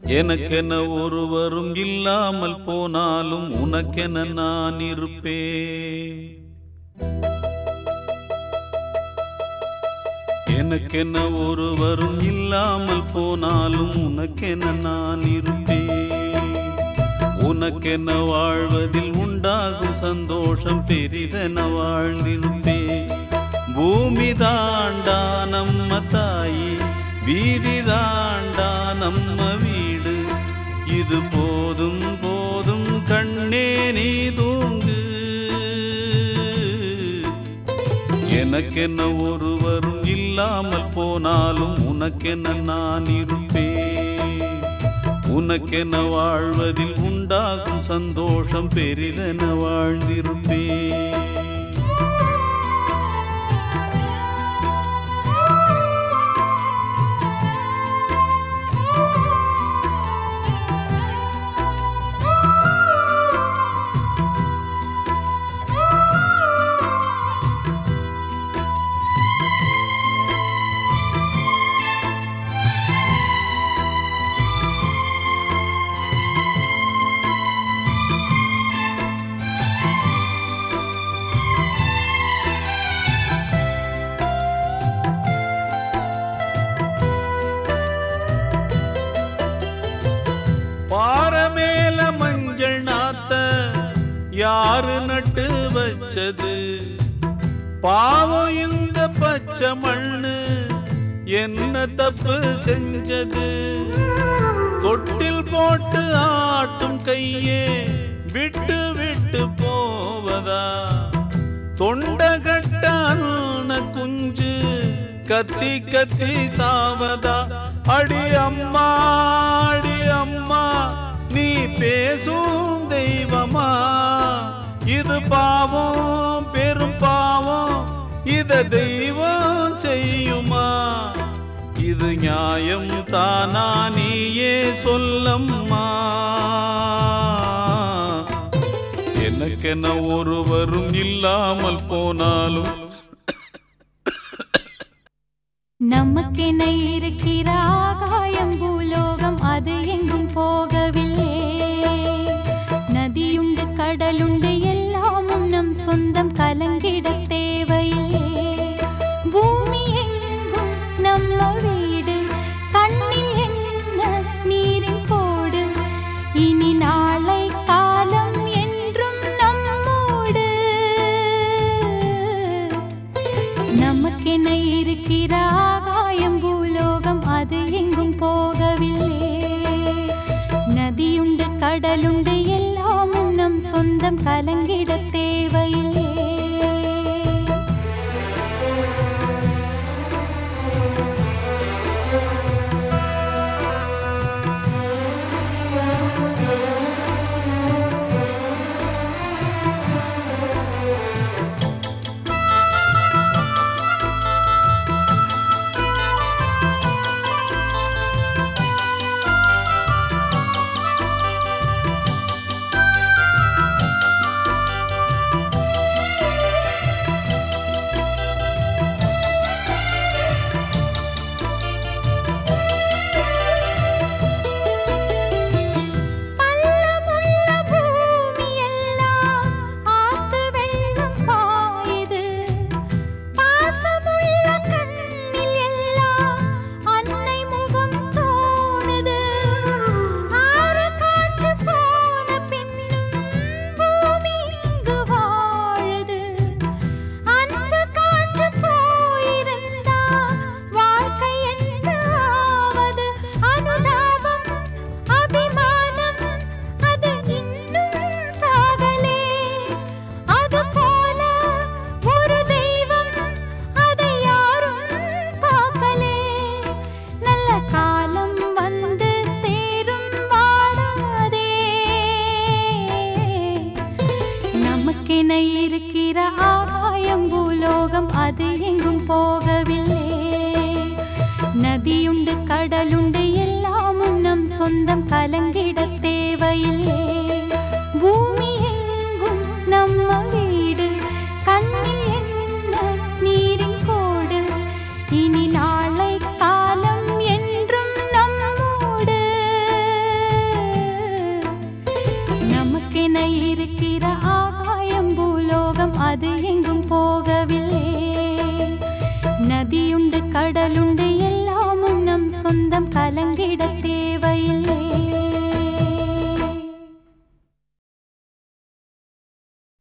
எனக்கென ஒருவரும் இல்லாமல் போனாலும் உனக்கென நான் இருப்பேன் எனக்கென ஒருவரும் இல்லாமல் போனாலும் உனக்கென நான் இருப்பேன் உனக்கென வாழ்வதில் உண்டாகும் சந்தோஷம் பெரிதென வாழ்ந்திருப்பேன் பூமி தாண்டா நம்ம தாயி வீதி தாண்டா நம்ம வீடு இது போதும் போதும் கண்ணே நீ தூங்கு எனக்கென்ன ஒருவரும் இல்லாமல் போனாலும் உனக்கென்ன நான் இருப்பேன் உனக்கென வாழ்வதில் உண்டாகும் சந்தோஷம் பெரிதென வாழ்ந்திருப்பேன் பாறை மேல மஞ்சள் நாத்த யாரு நட்டு வச்சது பாவம் இந்த பச்சை மண்ணு என்ன தப்பு செஞ்சது தொட்டில் போட்டு ஆட்டும் கையே விட்டு விட்டு போவதா தொண்டகட்ட அண்ண குஞ்சு கத்தி கத்தி சாவதா அடி அம்மா அடி அம்மா நீ பேசும் தெய்வமா இது பாவம் பெரும் பாவம் இத தெய்வம் செய்யுமா இது நியாயம் தானா நீயே சொல்லம்மா எனக்கென ஒருவரும் இல்லாமல் போனாலும் நமக்கென இருக்கிற ஆகாயம் பூலோகம் அது எங்கும் போகவில்லை நதியுண்டு கடலுண்டு எல்லாமும் நம் சொந்தம் கலங்கிட தேவையில்லை பூமி எங்கும் நம்ம வீடு கண்ணில் என்ன நீரின் கோடு இனி நாளை காலம் என்றும் நம்மோடு நமக்கென இருக்கிற ஆகாயம் பூலோகம் அது எங்கும் போகவில்லை நதியுண்டு கடலுண்டு எல்லாமும் நம் சொந்தம் கலங்கிட தேவையில்லை பள்ளமுள்ள பூமியெல்லாம் ஆத்து வெள்ளம் பாயுது பாசமுள்ள கண்ணில் எல்லாம் அன்னை முகம் தோணுது ஆறு காற்று போன பின்னும் பூமி இங்கு வாழுது அந்த காற்று போயிருந்தா வாழ்க்கை என்ன ஆவது அனுதாபம் அபிமானம் அது இன்னும் சாகலே அது போல ஒரு தெய்வம் அதை யாரும் பார்க்கலே நல்ல காலம் வந்து சேரும் வாழாதே நமக்கென இருக்கிற ஆகாயம் பூலோகம் அது எங்கும் போகவில்லை நதியுண்டு கடலுண்டு எல்லாமும் நம் சொந்தம் கலங்கிட தேவையில்லை பூமி எங்கும் நம்ம வீடு கண்ணில் என்ன நீரின் கோடு இனி நாளை காலம் என்றும் நம்மோடு நதியுண்டு கடலுண்டு எல்லாமும் நம் சொந்தம் கலங்கிடத்